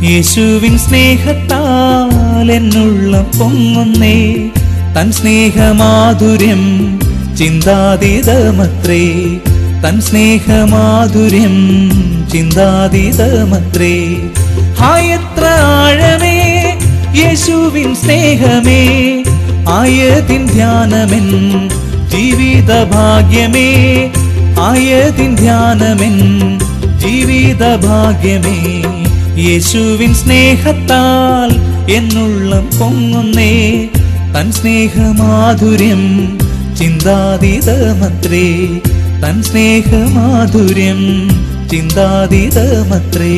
യേശുവിൻ സ്നേഹത്താൽ എന്നുള്ള പൊങ്ങുന്നേ തൻ സ്നേഹമാധുര്യം ചിന്താതീതമത്രേ തൻ സ്നേഹമാധുര്യം ചിന്താതീതമത്രേ ഹായത്ര ആഴമേ യേശുവിൻ സ്നേഹമേ ആയതിൻ ധ്യാനമെൻ ജീവിത ഭാഗ്യമേ ആയതിൻ ധ്യാനമെൻ ജീവിത ഭാഗ്യമേ യേശുവിൻ സ്നേഹത്താൽ എന്നുള്ള പൊങ്ങുന്നേ തൻ സ്നേഹമാധുര്യം ചിന്താതീതമത്രേ തൻ സ്നേഹമാധുര്യം ചിന്താതീതമത്രേ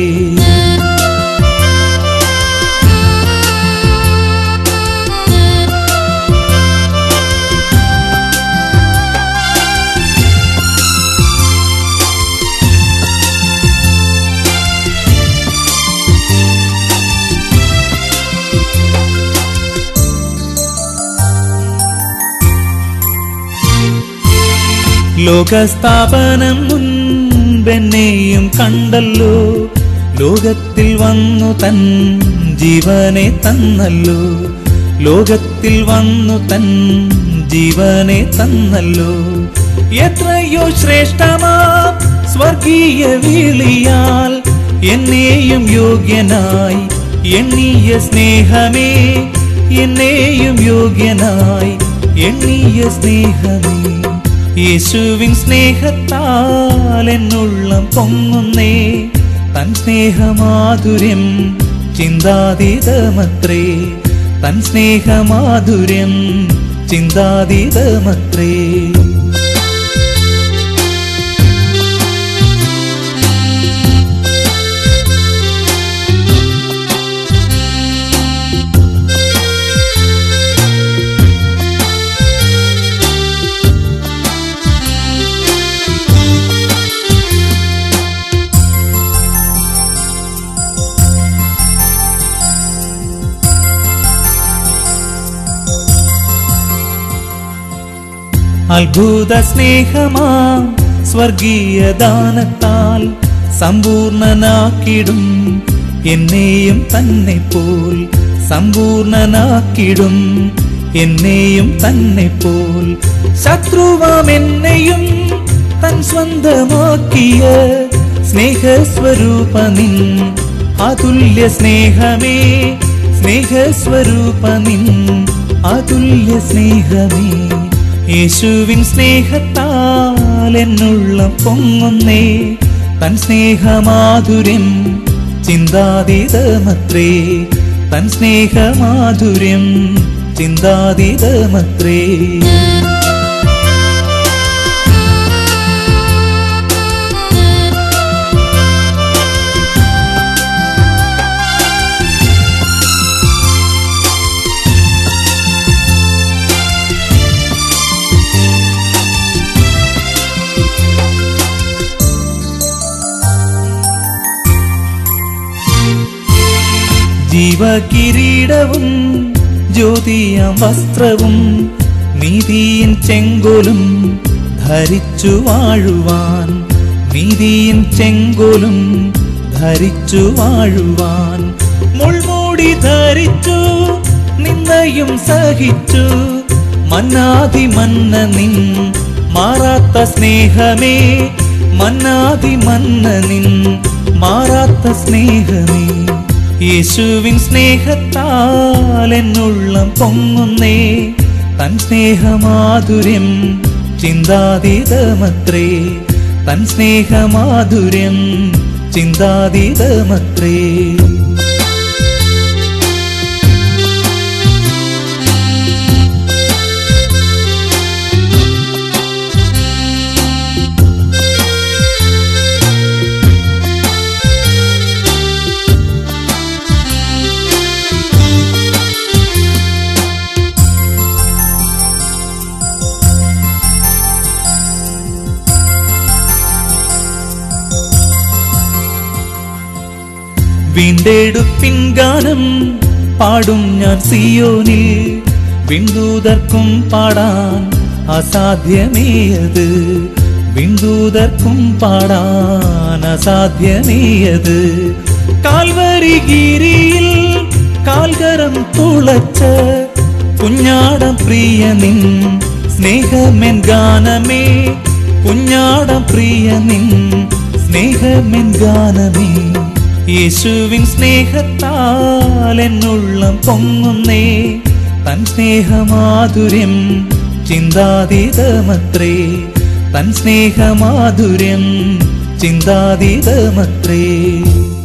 ലോകസ്ഥാപനം മുൻപെന്നെയും കണ്ടല്ലോ ലോകത്തിൽ വന്നു തൻ ജീവനെ തന്നല്ലോ ലോകത്തിൽ വന്നു തൻ ജീവനെ തന്നല്ലോ എത്രയോ ശ്രേഷ്ഠമാ സ്വർഗീയ വിളിയാൽ എന്നെയും യോഗ്യനായി എണ്ണിയ സ്നേഹമേ എന്നെയും യോഗ്യനായി എണ്ണിയ സ്നേഹമേ യേശുവിൻ സ്നേഹത്താൽ എന്നുള്ള പൊങ്ങുന്നേ തൻ സ്നേഹമാധുര്യം ചിന്താതീതമത്രേ തൻ സ്നേഹമാധുര്യം ചിന്താതീതമത്രേ അത്ഭുത സ്നേഹമാ സ്വർഗീയ ദാനത്താൽ സമ്പൂർണനാക്കിടും എന്നെയും തന്നെ പോൽ സമ്പൂർണനാക്കിടും എന്നെയും തന്നെ പോൽ ശത്രുവാം എന്നെയും തൻ സ്വന്തമാക്കിയ സ്നേഹസ്വരൂപ നിൻ അതുല്യ സ്നേഹമേ സ്നേഹസ്വരൂപ നിൻ അതുല്യ സ്നേഹമേ യേശുവിൻ സ്നേഹത്താൽ എന്നുള്ള പൊങ്ങുന്നേ തൻ സ്നേഹമാധുര്യം ചിന്താതീതമത്രേ തൻ സ്നേഹമാധുര്യം ചിന്താതീതമത്രേ ജീവകിരീടവും ജ്യോതിയാം വസ്ത്രവും നീതിയിൻ ചെങ്കോലും ധരിച്ചു വാഴുവാൻ നീതിയിൻ ചെങ്കോലും ധരിച്ചു വാഴുവാൻ മുൾമൂടി ധരിച്ചു നിന്നയും സഹിച്ചു മന്നാതി മന്ന നിൻ മാറാത്ത സ്നേഹമേ മന്നാതി മന്ന നിൻ മാറാത്ത സ്നേഹമേ യേശുവിൻ സ്നേഹത്താൽ എന്നുള്ള പൊങ്ങുന്നേ തൻ സ്നേഹമാധുര്യം ചിന്താതീതമത്രേ തൻ സ്നേഹമാധുര്യം ചിന്താതീതമത്രേ വീണ്ടെടുപ്പിൻ ഗാനം പാടും ഞാൻ സിയോനിൽ വിണ്ടൂതർക്കും പാടാൻ അസാധ്യമേയത് വിണ്ടൂതർക്കും പാടാൻ അസാധ്യമേയത് കാൽവരി കാൽവരിഗിരിയിൽ കാൽകരം തുളച്ച കുഞ്ഞാടം പ്രിയ നിൻ സ്നേഹമെൻ ഗാനമേ കുഞ്ഞാടം പ്രിയ നിൻ സ്നേഹമെൻ ഗാനമേ യേശുവിൻ സ്നേഹത്താൽ എന്നുള്ളം പൊങ്ങുന്നേ തൻ സ്നേഹമാധുര്യം ചിന്താതീതമത്രേ തൻ സ്നേഹമാധുര്യം ചിന്താതീതമത്രേ